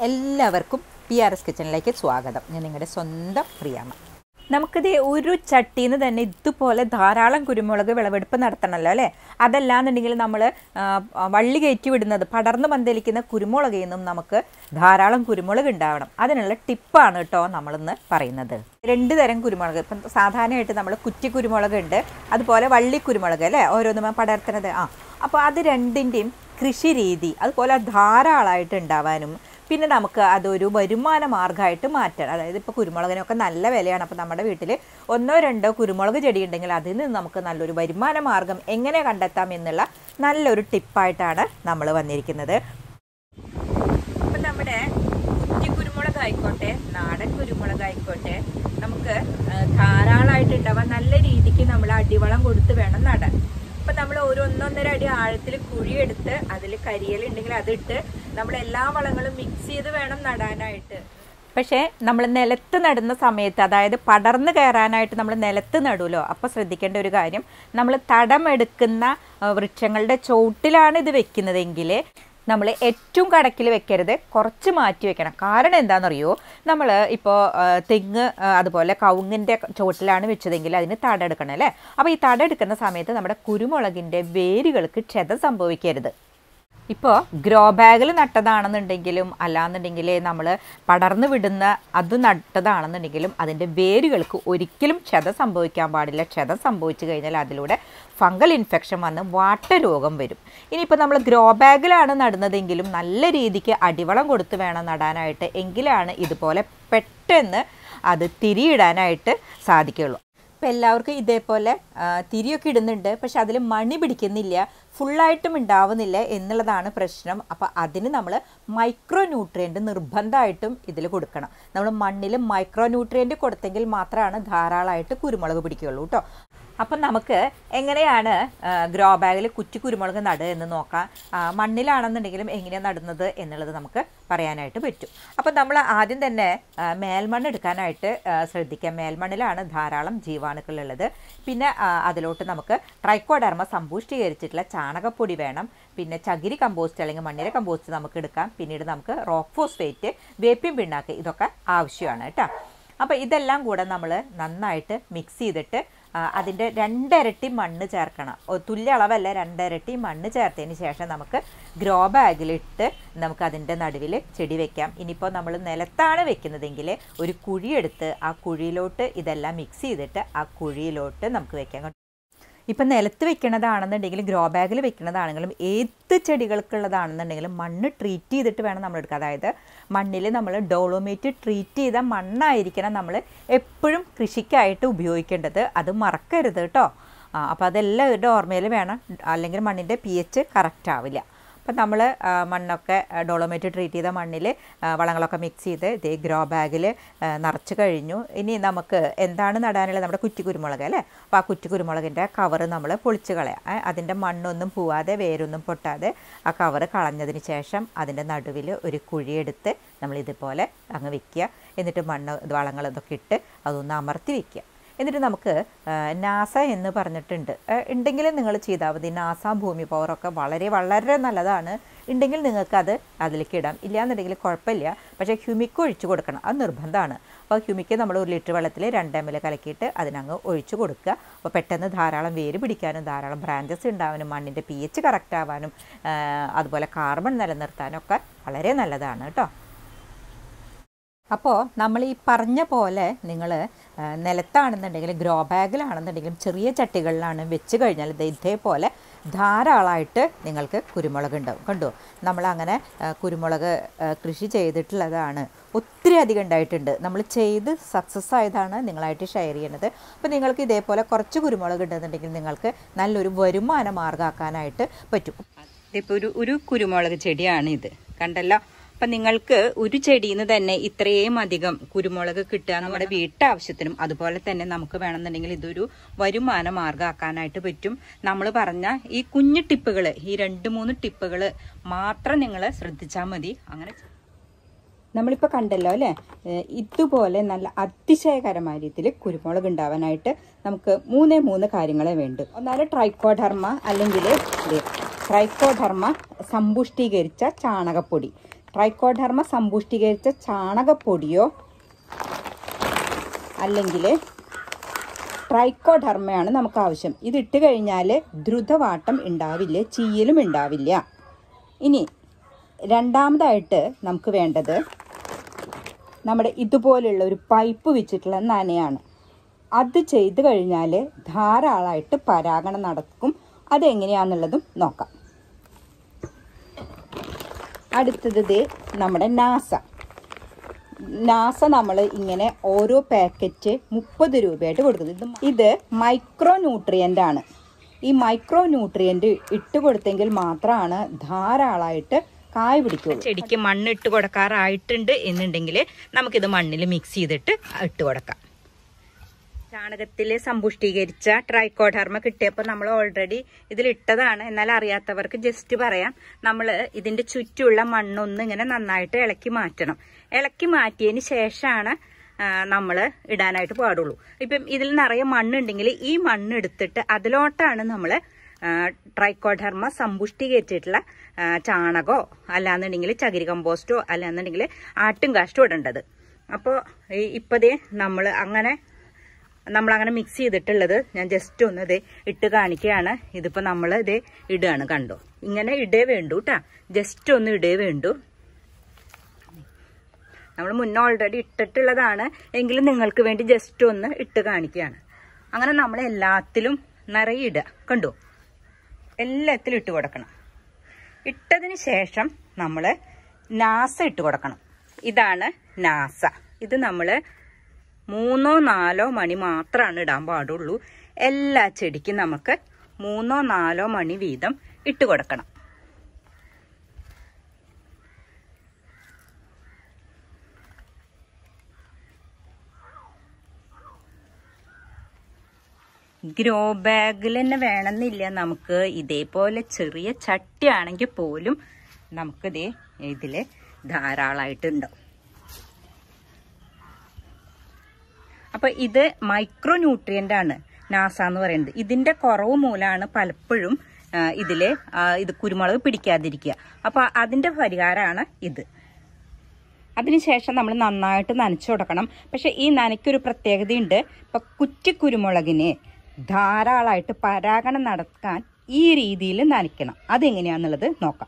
എല്ലാവർക്കും P R S കിച്ചണിലേക്ക് സ്വാഗതം ഞാൻ നിങ്ങളുടെ സ്വന്തം പ്രിയാമ്മ നമുക്കിത് ഒരു ചട്ടിയിൽ നിന്ന് തന്നെ ഇതുപോലെ ധാരാളം കുരുമുളക് വിളവെടുപ്പ് നടത്തണമല്ലോ അല്ലേ അതല്ലാന്നുണ്ടെങ്കിൽ നമ്മൾ വള്ളി കയറ്റി വിടുന്നത് പടർന്ന് പന്തലിക്കുന്ന കുരുമുളകിൽ നിന്നും നമുക്ക് ധാരാളം കുരുമുളക് ഉണ്ടാവണം അതിനുള്ള ടിപ്പാണ് കേട്ടോ നമ്മളിന്ന് പറയുന്നത് രണ്ട് തരം കുരുമുളക് ഇപ്പം സാധാരണയായിട്ട് നമ്മൾ കുറ്റി കുരുമുളക് ഉണ്ട് അതുപോലെ വള്ളി കുരുമുളക് അല്ലേ ഓരോന്നും പടർത്തുന്നത് ആ അപ്പോൾ അത് രണ്ടിൻ്റെയും കൃഷി രീതി അതുപോലെ ധാരാളമായിട്ട് ഉണ്ടാവാനും പിന്നെ നമുക്ക് അതൊരു വരുമാന മാർഗ്ഗമായിട്ട് മാറ്റാം അതായത് ഇപ്പോൾ കുരുമുളകിനൊക്കെ നല്ല വിലയാണ് അപ്പോൾ നമ്മുടെ വീട്ടിൽ ഒന്നോ രണ്ടോ കുരുമുളക് ചെടി ഉണ്ടെങ്കിൽ അതിൽ നിന്ന് നമുക്ക് നല്ലൊരു വരുമാന മാർഗ്ഗം എങ്ങനെ കണ്ടെത്താം എന്നുള്ള നല്ലൊരു ടിപ്പായിട്ടാണ് നമ്മൾ വന്നിരിക്കുന്നത് അപ്പം നമ്മുടെ കുറ്റി കുരുമുളക് ആയിക്കോട്ടെ നാടൻ കുരുമുളക് ആയിക്കോട്ടെ നമുക്ക് ധാരാളമായിട്ട് ഉണ്ടാവാൻ നല്ല രീതിക്ക് നമ്മൾ അടിവളം കൊടുത്ത് വേണം നടാൻ അപ്പം നമ്മൾ ഒരു ഒന്നൊന്നര അടി ആഴത്തിൽ കുഴിയെടുത്ത് അതിൽ കരിയലുണ്ടെങ്കിൽ അതിട്ട് നമ്മൾ എല്ലാ വളങ്ങളും മിക്സ് ചെയ്ത് വേണം നടാനായിട്ട് പക്ഷേ നമ്മൾ നിലത്ത് നടുന്ന സമയത്ത് അതായത് പടർന്ന് കയറാനായിട്ട് നമ്മൾ നിലത്ത് നടുമല്ലോ അപ്പോൾ ശ്രദ്ധിക്കേണ്ട ഒരു കാര്യം നമ്മൾ തടമെടുക്കുന്ന വൃക്ഷങ്ങളുടെ ചോട്ടിലാണ് ഇത് വെക്കുന്നതെങ്കിൽ നമ്മൾ ഏറ്റവും കടക്കിൽ വെക്കരുത് കുറച്ച് മാറ്റി വെക്കണം കാരണം എന്താണെന്നറിയോ നമ്മൾ ഇപ്പോൾ തെങ്ങ് അതുപോലെ കവുങ്ങിൻ്റെ ചോട്ടിലാണ് വെച്ചതെങ്കിൽ അതിന് തടെടുക്കണം അല്ലേ അപ്പോൾ ഈ തടെടുക്കുന്ന സമയത്ത് നമ്മുടെ കുരുമുളകിൻ്റെ വേരുകൾക്ക് ക്ഷതം സംഭവിക്കരുത് ഇപ്പോൾ ഗ്രോ ബാഗിൽ നട്ടതാണെന്നുണ്ടെങ്കിലും അല്ലാന്നുണ്ടെങ്കിൽ നമ്മൾ പടർന്നു വിടുന്ന അത് നട്ടതാണെന്നുണ്ടെങ്കിലും അതിൻ്റെ വേരുകൾക്ക് ഒരിക്കലും ക്ഷതം സംഭവിക്കാൻ പാടില്ല ക്ഷതം സംഭവിച്ചു കഴിഞ്ഞാൽ അതിലൂടെ ഫംഗൽ ഇൻഫെക്ഷൻ വന്ന് വാട്ടരോഗം വരും ഇനിയിപ്പോൾ നമ്മൾ ഗ്രോ ബാഗിലാണ് നടുന്നതെങ്കിലും നല്ല രീതിക്ക് അടിവളം കൊടുത്ത് വേണം നടാനായിട്ട് എങ്കിലാണ് ഇതുപോലെ പെട്ടെന്ന് അത് തിരിയിടാനായിട്ട് സാധിക്കുകയുള്ളൂ ഇപ്പോൾ എല്ലാവർക്കും ഇതേപോലെ തിരിയൊക്കെ ഇടുന്നുണ്ട് പക്ഷെ അതിൽ മണി പിടിക്കുന്നില്ല ഫുള്ളായിട്ടും ഉണ്ടാവുന്നില്ല എന്നുള്ളതാണ് പ്രശ്നം അപ്പോൾ അതിന് നമ്മൾ മൈക്രോ ന്യൂട്രിയൻ്റ് നിർബന്ധമായിട്ടും ഇതിൽ കൊടുക്കണം നമ്മൾ മണ്ണിൽ മൈക്രോ ന്യൂട്രിയൻ്റ് കൊടുത്തെങ്കിൽ മാത്രമാണ് ധാരാളമായിട്ട് കുരുമുളക് പിടിക്കുകയുള്ളൂ കേട്ടോ അപ്പം നമുക്ക് എങ്ങനെയാണ് ഗ്രോ ബാഗിൽ കുറ്റി കുരുമുളക് നടുക എന്ന് നോക്കാം മണ്ണിലാണെന്നുണ്ടെങ്കിലും എങ്ങനെയാണ് നടുന്നത് എന്നുള്ളത് നമുക്ക് പറയാനായിട്ട് പറ്റും അപ്പം നമ്മൾ ആദ്യം തന്നെ മേൽമണ്ണ് എടുക്കാനായിട്ട് ശ്രദ്ധിക്കാം മേൽമണ്ണിലാണ് ധാരാളം ജീവാണുക്കളുള്ളത് പിന്നെ അതിലോട്ട് നമുക്ക് ട്രൈക്കോഡർമ സമ്പുഷ്ടീകരിച്ചിട്ടുള്ള ചാണകപ്പൊടി വേണം പിന്നെ ചകിരി കമ്പോസ്റ്റ് അല്ലെങ്കിൽ മണ്ണിര കമ്പോസ്റ്റ് നമുക്ക് എടുക്കാം പിന്നീട് നമുക്ക് റോക്ക് ഫോസ്ഫേറ്റ് വേപ്പിൻ പിണ്ണാക്ക് ഇതൊക്കെ ആവശ്യമാണ് കേട്ടോ അപ്പോൾ ഇതെല്ലാം കൂടെ നമ്മൾ നന്നായിട്ട് മിക്സ് ചെയ്തിട്ട് അതിൻ്റെ രണ്ടരട്ടി മണ്ണ് ചേർക്കണം തുല്യ അളവല്ല രണ്ടരട്ടി മണ്ണ് ചേർത്തതിന് ശേഷം നമുക്ക് ഗ്രോ ബാഗിലിട്ട് നമുക്ക് അതിൻ്റെ നടുവിൽ ചെടി വെക്കാം ഇനിയിപ്പോൾ നമ്മൾ നിലത്താണ് വെക്കുന്നതെങ്കിൽ ഒരു കുഴിയെടുത്ത് ആ കുഴിയിലോട്ട് ഇതെല്ലാം മിക്സ് ചെയ്തിട്ട് ആ കുഴിയിലോട്ട് നമുക്ക് വെക്കാം ഇപ്പം നിലത്ത് വെക്കണതാണെന്നുണ്ടെങ്കിൽ ഗ്രോ ബാഗിൽ വെക്കണതാണെങ്കിലും ഏത് ചെടികൾക്കുള്ളതാണെന്നുണ്ടെങ്കിലും മണ്ണ് ട്രീറ്റ് ചെയ്തിട്ട് വേണം നമ്മൾ എടുക്കുക അതായത് മണ്ണിൽ നമ്മൾ ഡോളോമേറ്റ് ട്രീറ്റ് ചെയ്ത മണ്ണായിരിക്കണം നമ്മൾ എപ്പോഴും കൃഷിക്കായിട്ട് ഉപയോഗിക്കേണ്ടത് അത് മറക്കരുത് കേട്ടോ അപ്പോൾ അതെല്ലാം ഓർമ്മയിൽ വേണം അല്ലെങ്കിൽ മണ്ണിൻ്റെ പി എച്ച് കറക്റ്റ് ആവില്ല അപ്പം നമ്മൾ മണ്ണൊക്കെ ഡോളോമേറ്റ് ട്രീറ്റ് ചെയ്ത മണ്ണിൽ വളങ്ങളൊക്കെ മിക്സ് ചെയ്ത് ഇതേ ഗ്രോ ബാഗിൽ നിറച്ച് കഴിഞ്ഞു ഇനി നമുക്ക് എന്താണ് നടാനുള്ളത് നമ്മുടെ കുറ്റി കുരുമുളക് അല്ലേ അപ്പോൾ ആ കുറ്റി കുരുമുളകിൻ്റെ കവറ് നമ്മൾ പൊളിച്ച് കളയാം അതിൻ്റെ മണ്ണൊന്നും പോവാതെ വേരൊന്നും പൊട്ടാതെ ആ കവറ് കളഞ്ഞതിന് ശേഷം അതിൻ്റെ നടുവിൽ ഒരു കുഴിയെടുത്ത് നമ്മൾ ഇതുപോലെ അങ്ങ് വെക്കുക എന്നിട്ട് മണ്ണ് വളങ്ങൾ ഇതൊക്കെ ഇട്ട് അതൊന്ന് അമർത്തി വെക്കുക എന്നിട്ട് നമുക്ക് നാസ എന്ന് പറഞ്ഞിട്ടുണ്ട് ഉണ്ടെങ്കിൽ നിങ്ങൾ ചെയ്താൽ മതി നാസ ഭൂമി പവറൊക്കെ വളരെ വളരെ നല്ലതാണ് ഉണ്ടെങ്കിൽ നിങ്ങൾക്ക് അത് അതിലേക്ക് ഇടാം ഇല്ലയെന്നുണ്ടെങ്കിൽ കുഴപ്പമില്ല പക്ഷേ ഹ്യൂമിക്ക് ഒഴിച്ചു കൊടുക്കണം അത് നിർബന്ധമാണ് അപ്പോൾ ഹ്യൂമിക്ക് നമ്മൾ ഒരു ലിറ്റർ വെള്ളത്തിൽ രണ്ട് എം എൽ കലക്കിയിട്ട് അതിനങ്ങ് ഒഴിച്ചു കൊടുക്കുക അപ്പോൾ പെട്ടെന്ന് ധാരാളം വേര് പിടിക്കാനും ധാരാളം ബ്രാഞ്ചസ് ഉണ്ടാവാനും മണ്ണിൻ്റെ പി എച്ച് കറക്റ്റ് ആവാനും അതുപോലെ കാർബൺ നിലനിർത്താനും ഒക്കെ വളരെ നല്ലതാണ് കേട്ടോ അപ്പോൾ നമ്മൾ ഈ പറഞ്ഞ പോലെ നിങ്ങൾ നിലത്താണെന്നുണ്ടെങ്കിലും ഗ്രോ ബാഗിലാണെന്നുണ്ടെങ്കിലും ചെറിയ ചട്ടികളിലാണ് വെച്ച് കഴിഞ്ഞാൽ ഇത് ഇതേപോലെ ധാരാളമായിട്ട് നിങ്ങൾക്ക് കുരുമുളക് ഉണ്ടാവും കണ്ടോ നമ്മളങ്ങനെ കുരുമുളക് കൃഷി ചെയ്തിട്ടുള്ളതാണ് ഒത്തിരി അധികം ഉണ്ടായിട്ടുണ്ട് നമ്മൾ ചെയ്ത് സക്സസ് ആയതാണ് നിങ്ങളായിട്ട് ഷെയർ ചെയ്യുന്നത് അപ്പോൾ നിങ്ങൾക്ക് ഇതേപോലെ കുറച്ച് കുരുമുളക് ഉണ്ടെന്നുണ്ടെങ്കിൽ നിങ്ങൾക്ക് നല്ലൊരു വരുമാന മാർഗ്ഗമാക്കാനായിട്ട് പറ്റും ഇപ്പോൾ ഒരു ഒരു കുരുമുളക് ചെടിയാണ് ഇത് കണ്ടല്ലോ അപ്പം നിങ്ങൾക്ക് ഒരു ചെടിയിൽ നിന്ന് തന്നെ ഇത്രയും അധികം കുരുമുളക് കിട്ടുക നമ്മുടെ വീട്ടാവശ്യത്തിനും അതുപോലെ തന്നെ നമുക്ക് വേണമെന്നുണ്ടെങ്കിൽ ഇതൊരു വരുമാന മാർഗ്ഗമാക്കാനായിട്ട് പറ്റും നമ്മൾ പറഞ്ഞ ഈ കുഞ്ഞു ടിപ്പുകൾ ഈ രണ്ട് മൂന്ന് ടിപ്പുകൾ മാത്രം നിങ്ങൾ ശ്രദ്ധിച്ചാൽ മതി അങ്ങനെ നമ്മളിപ്പോൾ കണ്ടല്ലോ അല്ലേ ഇതുപോലെ നല്ല അതിശയകരമായ രീതിയിൽ കുരുമുളക് ഉണ്ടാവാനായിട്ട് നമുക്ക് മൂന്നേ മൂന്ന് കാര്യങ്ങളെ വേണ്ടു ഒന്നാല് ട്രൈക്കോഡർമ അല്ലെങ്കിൽ ട്രൈക്കോഡർമ സമ്പുഷ്ടീകരിച്ച ചാണകപ്പൊടി ട്രൈക്കോഡർമ സമ്പുഷ്ടീകരിച്ച ചാണകപ്പൊടിയോ അല്ലെങ്കിൽ ട്രൈക്കോഡർമയാണ് നമുക്ക് ആവശ്യം ഇതിട്ട് കഴിഞ്ഞാൽ ദ്രുതവാട്ടം ഉണ്ടാവില്ല ചീയലും ഉണ്ടാവില്ല ഇനി രണ്ടാമതായിട്ട് നമുക്ക് വേണ്ടത് നമ്മുടെ ഇതുപോലുള്ള ഒരു പൈപ്പ് വെച്ചിട്ടുള്ള നനയാണ് അത് ചെയ്ത് കഴിഞ്ഞാൽ ധാരാളമായിട്ട് പരാഗണം നടക്കും അതെങ്ങനെയാണെന്നുള്ളതും നോക്കാം അടുത്തത് ദേ നമ്മുടെ നാസ നാസ നമ്മൾ ഇങ്ങനെ ഓരോ പാക്കറ്റ് മുപ്പത് രൂപയായിട്ട് കൊടുക്കുന്നത് ഇത് ഇത് മൈക്രോ ന്യൂട്രിയൻ്റ് ആണ് ഈ മൈക്രോ ന്യൂട്രിയൻ്റ് ഇട്ട് കൊടുത്തെങ്കിൽ മാത്രമാണ് ധാരാളമായിട്ട് കായ് പിടിക്കുള്ളൂ ചെടിക്ക് മണ്ണ് ഇട്ട് കൊടുക്കാറായിട്ടുണ്ട് എന്നുണ്ടെങ്കിൽ നമുക്കിത് മണ്ണിൽ മിക്സ് ചെയ്തിട്ട് ഇട്ട് കൊടുക്കാം ചാണകത്തിൽ സമ്പുഷ്ടീകരിച്ച ട്രൈക്കോഡർമ കിട്ടിയപ്പോൾ നമ്മൾ ഓൾറെഡി ഇതിൽ ഇട്ടതാണ് എന്നാൽ അറിയാത്തവർക്ക് ജസ്റ്റ് പറയാം നമ്മൾ ഇതിന്റെ ചുറ്റുമുള്ള മണ്ണൊന്ന് ഇങ്ങനെ നന്നായിട്ട് ഇളക്കി മാറ്റണം ഇളക്കി മാറ്റിയതിന് ശേഷമാണ് നമ്മൾ ഇടാനായിട്ട് പാടുള്ളൂ ഇപ്പം ഇതിൽ നിറയെ മണ്ണുണ്ടെങ്കിൽ ഈ മണ്ണ് എടുത്തിട്ട് അതിലോട്ടാണ് നമ്മൾ ട്രൈക്കോഡർമ സമ്പുഷ്ടീകരിച്ചിട്ടുള്ള ആ, ചാണകോ അല്ലാന്നുണ്ടെങ്കിൽ ചകിരി കമ്പോസ്റ്റോ അല്ലാന്നുണ്ടെങ്കിൽ ആട്ടും കാഷ്ടോ ഇടേണ്ടത് അപ്പോൾ ഇപ്പതേ നമ്മൾ അങ്ങനെ നമ്മൾ അങ്ങനെ മിക്സ് ചെയ്തിട്ടുള്ളത് ഞാൻ ജസ്റ്റ് ഒന്ന് ഇത് ഇട്ട് കാണിക്കുകയാണ് ഇതിപ്പോൾ നമ്മൾ ഇത് ഇടുകയാണ് കണ്ടോ ഇങ്ങനെ ഇടേ വേണ്ടു കേട്ടാ ജസ്റ്റ് ഒന്ന് ഇടേ വേണ്ടു നമ്മൾ മുന്നേ ഓൾറെഡി ഇട്ടിട്ടുള്ളതാണ് എങ്കിലും നിങ്ങൾക്ക് വേണ്ടി ജസ്റ്റ് ഒന്ന് ഇട്ട് കാണിക്കുകയാണ് അങ്ങനെ നമ്മൾ എല്ലാത്തിലും നിറയെ ഇടുക കണ്ടോ എല്ലാത്തിലും ഇട്ട് കൊടുക്കണം ഇട്ടതിന് ശേഷം നമ്മൾ നാസ ഇട്ട് കൊടുക്കണം ഇതാണ് നാസ ഇത് നമ്മൾ മൂന്നോ നാലോ മണി മാത്രമാണ് ഇടാൻ പാടുള്ളൂ എല്ലാ ചെടിക്കും നമുക്ക് മൂന്നോ നാലോ മണി വീതം ഇട്ട് കൊടുക്കണം ഗ്രോ ബാഗിൽ തന്നെ വേണമെന്നില്ല നമുക്ക് ഇതേപോലെ ചെറിയ ചട്ടിയാണെങ്കിൽ പോലും നമുക്കിതേ ഇതിൽ ധാരാളമായിട്ടുണ്ടാവും അപ്പൊ ഇത് മൈക്രോ ന്യൂട്രിയന്റ് ആണ് നാസ എന്ന് പറയുന്നത് ഇതിന്റെ കുറവ് മൂലമാണ് പലപ്പോഴും ആ, ഇതില് ആ, ഇത് കുരുമുളക് പിടിക്കാതിരിക്കുക അപ്പൊ അതിന്റെ പരിഹാരമാണ് ഇത് അതിനുശേഷം നമ്മൾ നന്നായിട്ട് നനച്ചു കൊടുക്കണം പക്ഷെ ഈ നനയ്ക്കൊരു പ്രത്യേകതയുണ്ട് ഇപ്പൊ കുറ്റിക്കുരുമുളകിന് ധാരാളമായിട്ട് പരാഗണം നടക്കാൻ ഈ രീതിയിൽ നനയ്ക്കണം അതെങ്ങനെയാന്നുള്ളത് നോക്കാം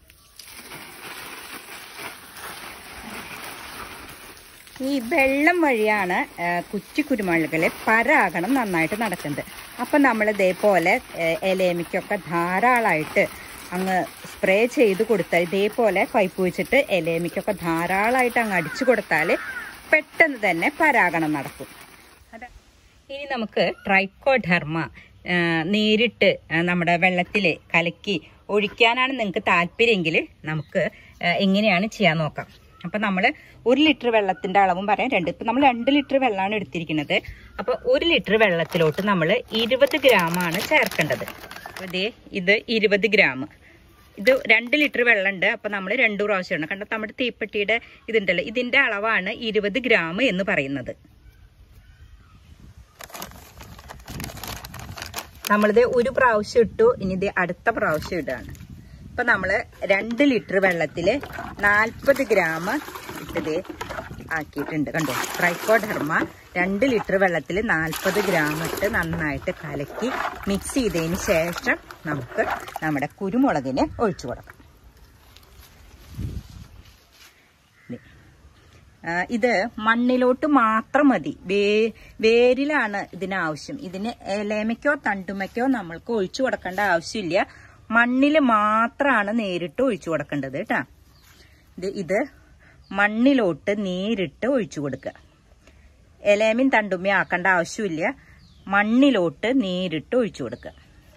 ഈ വെള്ളം വഴിയാണ് ആ, കുറ്റിക്കുരുമുളകിലെ പരാഗണം നന്നായിട്ട് നടക്കുന്നത് അപ്പം നമ്മൾ ഇതേപോലെ ആ, ഇലയമിക്കൊക്കെ ധാരാളമായിട്ട് അങ്ങ് സ്പ്രേ ചെയ്ത് കൊടുത്താൽ ഇതേപോലെ പൈപ്പ് വെച്ചിട്ട് ഇലയമിക്കൊക്കെ ധാരാളമായിട്ട് അങ്ങ് അടിച്ചു കൊടുത്താൽ പെട്ടെന്ന് തന്നെ പരാഗണം നടക്കും അതാ ഇനി നമുക്ക് ട്രൈക്കോഡർമ ആ, നേരിട്ട് ആ, നമ്മുടെ വെള്ളത്തിൽ കലക്കി ഒഴിക്കാനാണ് നിങ്ങൾക്ക് താല്പര്യമെങ്കിൽ നമുക്ക് ആ, എങ്ങനെയാണ് ചെയ്യാൻ നോക്കാം അപ്പം നമ്മൾ ഒരു ലിറ്റർ വെള്ളത്തിൻ്റെ അളവും പറയാം രണ്ട് ഇപ്പം നമ്മൾ രണ്ട് ലിറ്റർ വെള്ളമാണ് എടുത്തിരിക്കുന്നത് അപ്പോൾ ഒരു ലിറ്റർ വെള്ളത്തിലോട്ട് നമ്മൾ ഇരുപത് ഗ്രാമാണ് ചേർക്കേണ്ടത് അപ്പോൾ ഇതേ ഇത് ഇരുപത് ഗ്രാം ഇത് രണ്ട് ലിറ്റർ വെള്ളമുണ്ട് അപ്പോൾ നമ്മൾ രണ്ട് പ്രാവശ്യം ഇടണം കണ്ടോ നമ്മുടെ തീപ്പെട്ടിയുടെ ഇതുണ്ടല്ലോ ഇതിൻ്റെ അളവാണ് ഇരുപത് ഗ്രാം എന്ന് പറയുന്നത് നമ്മളിത് ഒരു പ്രാവശ്യം ഇട്ടു ഇനി ഇത് അടുത്ത പ്രാവശ്യം ഇടുകയാണ് ഇപ്പൊ നമ്മള് രണ്ട് ലിറ്റർ വെള്ളത്തില് നാൽപ്പത് ഗ്രാം ഇട്ടത് ആക്കിയിട്ടുണ്ട് കണ്ടോ ട്രൈക്കോഡർമ രണ്ട് ലിറ്റർ വെള്ളത്തിൽ നാൽപ്പത് ഗ്രാം ഇട്ട് നന്നായിട്ട് കലക്കി മിക്സ് ചെയ്തതിന് ശേഷം നമുക്ക് നമ്മുടെ കുരുമുളകിന് ഒഴിച്ചു കൊടുക്കാം ദേ. ആ, ഇത് മണ്ണിലോട്ട് മാത്രം മതി വേ വേരിലാണ് ഇതിന് ആവശ്യം ഇതിന് ഇലമയ്ക്കോ തണ്ടുമയ്ക്കോ നമ്മൾക്ക് ഒഴിച്ചു കൊടുക്കേണ്ട ആവശ്യമില്ല മണ്ണിൽ മാത്രമാണ് നേരിട്ട് ഒഴിച്ചു കൊടുക്കേണ്ടത് കേട്ടാ ഇത് ഇത് മണ്ണിലോട്ട് നേരിട്ട് ഒഴിച്ചു കൊടുക്കുക ഇലമയും തണ്ടുമ്മയും ആക്കേണ്ട ആവശ്യമില്ല മണ്ണിലോട്ട് നേരിട്ട് ഒഴിച്ചു കൊടുക്കുക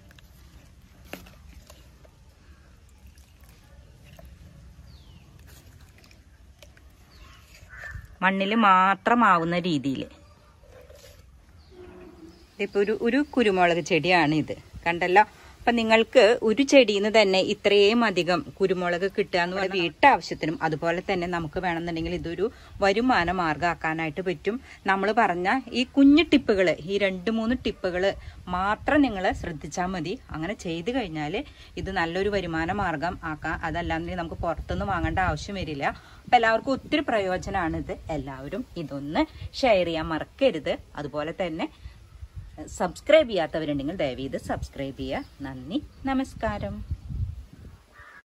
മണ്ണിൽ മാത്രമാവുന്ന രീതിയിൽ ഇതിപ്പോൾ ഒരു ഒരു കുരുമുളക് ചെടിയാണ് ഇത് കണ്ടല്ലോ അപ്പൊ നിങ്ങൾക്ക് ഒരു ചെടിയിൽ നിന്ന് തന്നെ ഇത്രയും അധികം കുരുമുളക് കിട്ടുക എന്ന് പറഞ്ഞാൽ വീട്ടാവശ്യത്തിനും അതുപോലെ തന്നെ നമുക്ക് വേണമെന്നുണ്ടെങ്കിൽ ഇതൊരു വരുമാന മാർഗ്ഗമാക്കാനായിട്ട് പറ്റും നമ്മൾ പറഞ്ഞ ഈ കുഞ്ഞു ടിപ്പുകൾ ഈ രണ്ട് മൂന്ന് ടിപ്പുകൾ മാത്രം നിങ്ങൾ ശ്രദ്ധിച്ചാൽ മതി അങ്ങനെ ചെയ്തു കഴിഞ്ഞാൽ ഇത് നല്ലൊരു വരുമാന മാർഗം ആക്കാം അതല്ലാന്നുണ്ടെങ്കിൽ നമുക്ക് പുറത്തുനിന്ന് വാങ്ങേണ്ട ആവശ്യം വരില്ല അപ്പം എല്ലാവർക്കും ഒത്തിരി പ്രയോജനമാണ് ഇത് എല്ലാവരും ഇതൊന്ന് ഷെയർ ചെയ്യാൻ മറക്കരുത് അതുപോലെ തന്നെ സബ്സ്ക്രൈബ് ചെയ്യാത്തവരുണ്ടെങ്കിൽ ദയവീത് സബ്സ്ക്രൈബ് ചെയ്യുക നന്ദി നമസ്കാരം